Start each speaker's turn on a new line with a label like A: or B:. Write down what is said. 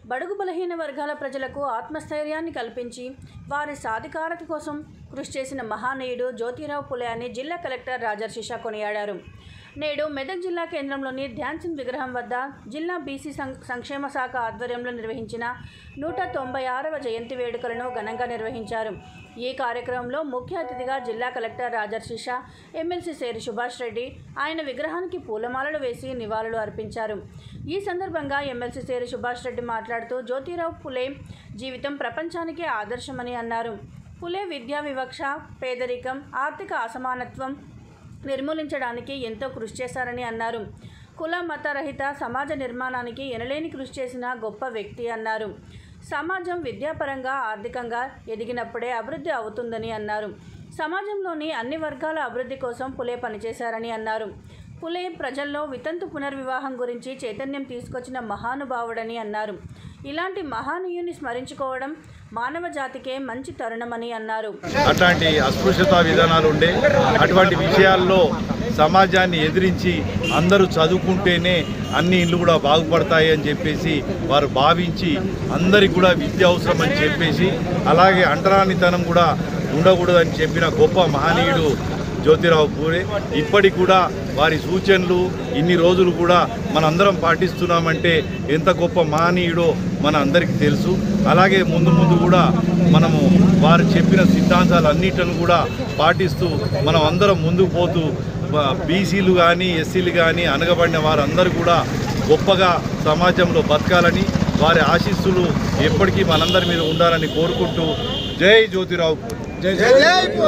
A: బడుగు బలహీన వర్గాల ప్రజలకు ఆత్మస్థైర్యాన్ని కల్పించి వారి సాధికారత కోసం కృషి చేసిన మహానీయుడు జ్యోతిరావు పులే అని జిల్లా కలెక్టర్ రాజర్షిష కొనియాడారు నేడు మెదక్ జిల్లా కేంద్రంలోని ధ్యాన్చంద్ విగ్రహం వద్ద జిల్లా బీసీ సం- సంక్షేమ శాఖ ఆధ్వర్యంలో నిర్వహించిన నూట తొంభై ఆరవ జయంతి వేడుకలను ఘనంగా నిర్వహించారు ఈ కార్యక్రమంలో ముఖ్య అతిథిగా జిల్లా కలెక్టర్ రాజర్షిష ఎమ్మెల్సీ సేరి సుభాష్ రెడ్డి ఆయన విగ్రహానికి పూలమాలలు వేసి నివాళులు అర్పించారు ఈ సందర్భంగా ఎమ్మెల్సీ సేరి సుభాష్ రెడ్డి మాట్లాడుతూ జ్యోతిరావు పులే జీవితం ప్రపంచానికే ఆదర్శమని అన్నారు పులే విద్యా వివక్ష పేదరికం ఆర్థిక అసమానత్వం నిర్మూలించడానికి ఎంతో కృషి చేశారని అన్నారు కుల మత రహిత సమాజ నిర్మాణానికి ఎనలేని కృషి చేసిన గొప్ప వ్యక్తి అన్నారు సమాజం విద్యాపరంగా ఆర్థికంగా ఎదిగినప్పుడే అభివృద్ధి అవుతుందని అన్నారు సమాజంలోని అన్ని వర్గాల అభివృద్ధి కోసం పులే పనిచేశారని అన్నారు పులే ప్రజల్లో వితంతు పునర్వివాహం గురించి చైతన్యం తీసుకొచ్చిన మహానుభావుడని అన్నారు ఇలాంటి మహానీయుని స్మరించుకోవడం మానవ జాతికే మంచి తరుణమని అన్నారు
B: అట్లాంటి అస్పృశ్యత విధానాలు ఉండే అటువంటి విషయాల్లో సమాజాన్ని ఎదిరించి అందరూ చదువుకుంటేనే అన్ని ఇళ్ళు కూడా బాగుపడతాయి అని చెప్పేసి వారు భావించి అందరికి కూడా విద్య అవసరం అని చెప్పేసి అలాగే అంటరానితనం కూడా ఉండకూడదని చెప్పిన గొప్ప మహనీయుడు జ్యోతిరావు పూరే ఇప్పటికి కూడా వారి సూచనలు ఇన్ని రోజులు కూడా మనందరం పాటిస్తున్నామంటే ఎంత గొప్ప మహనీయుడో మన అందరికీ తెలుసు అలాగే ముందు ముందు కూడా మనము వారు చెప్పిన సిద్ధాంతాలు అన్నిటిని కూడా పాటిస్తూ మనం అందరం ముందుకు పోతూ బీసీలు కానీ ఎస్సీలు కానీ అనగబడిన వారందరూ కూడా గొప్పగా సమాజంలో బతకాలని వారి ఆశీస్సులు ఎప్పటికీ మనందరి మీద ఉండాలని కోరుకుంటూ జై జ్యోతిరావు పూరే.